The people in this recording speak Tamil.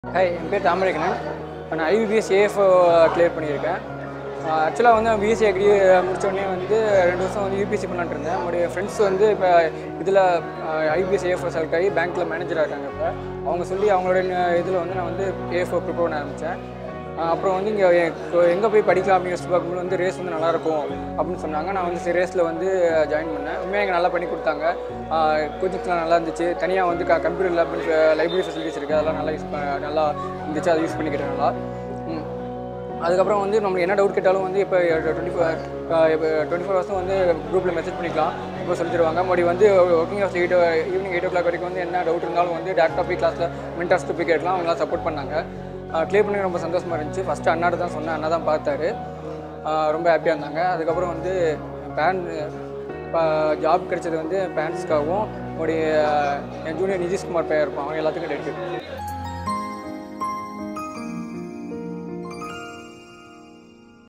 ஹாய் என் பேர் தாமரைக்கண்ணன் இப்போ நான் ஐபிபிஎஸ் ஏஎஃப் கிளியர் பண்ணியிருக்கேன் ஆக்சுவலாக வந்து பிஎஸ்சி அக்ரி முடித்தோடனே வந்து ரெண்டு வருஷம் வந்து யூபிஎஸ்சி பண்ணிட்டு இருந்தேன் என்னுடைய ஃப்ரெண்ட்ஸ் வந்து இப்போ இதில் ஐபிஎஸ் ஏஎஃப் செலக்ட் ஆகி பேங்க்கில் மேனேஜராக இருக்காங்க இப்போ அவங்க சொல்லி அவங்களோட இதில் வந்து நான் வந்து ஏஎஃப் ப்ரிப்பேர் பண்ண ஆரம்பித்தேன் அப்புறம் வந்து இங்கே எங்கே போய் படிக்கலாம் அப்படின்னு யோசிச்சு பார்க்கும்போது வந்து ரேஸ் வந்து நல்லாயிருக்கும் அப்படின்னு சொன்னாங்க நான் வந்து சரி ரேஸில் வந்து ஜாயின் பண்ணேன் உண்மையாக எனக்கு நல்லா பண்ணி கொடுத்தாங்க கோச்சிங்ஸ்லாம் நல்லா இருந்துச்சு தனியாக வந்து க கம்ப்யூட்டர் லேப் லைப்ரரி ஃபெசிலிட்டிஸ் இருக்குது அதெல்லாம் நல்லா யூஸ் நல்லா இருந்துச்சு அதை யூஸ் பண்ணிக்கிட்டேன் நல்லா ம். அதுக்கப்புறம் வந்து நம்மளுக்கு என்ன டவுட் கேட்டாலும் வந்து இப்போ டுவெண்ட்டி ஃபோர் இப்போ டுவெண்ட்டி ஃபோர் ஹவர்ஸும் வந்து குரூப்பில் மெசேஜ் பண்ணிக்கலாம் இப்போ சொல்லி தருவாங்க மறுபடி வந்து working hours eight evening eight o'clock வரைக்கும் வந்து என்ன டவுட் இருந்தாலும் வந்து டேரக்டாக போய் கிளாஸில் மென்டார்ஸ்ட்டு போய் கேட்கலாம் அவங்களாம் சப்போர்ட் பண்ணாங்க க்ளியர் பண்ணி ரொம்ப சந்தோஷமாக இருந்துச்சு ஃபஸ்ட்டு அண்ணாட்ட தான் சொன்னேன் அண்ணா தான் பார்த்தாரு ஆஹ் ரொம்ப ஹாப்பியாக இருந்தாங்க அதுக்கப்புறம் வந்து பேன் இப்போ ஜாப் கிடைச்சது வந்து பேரண்ட்ஸ்க்காகவும் என்னுடைய என் ஜூனியர் நிதிஷ்குமார் பையன் இருப்பான் அவன் எல்லாத்துக்கும் டெடிக்கேட்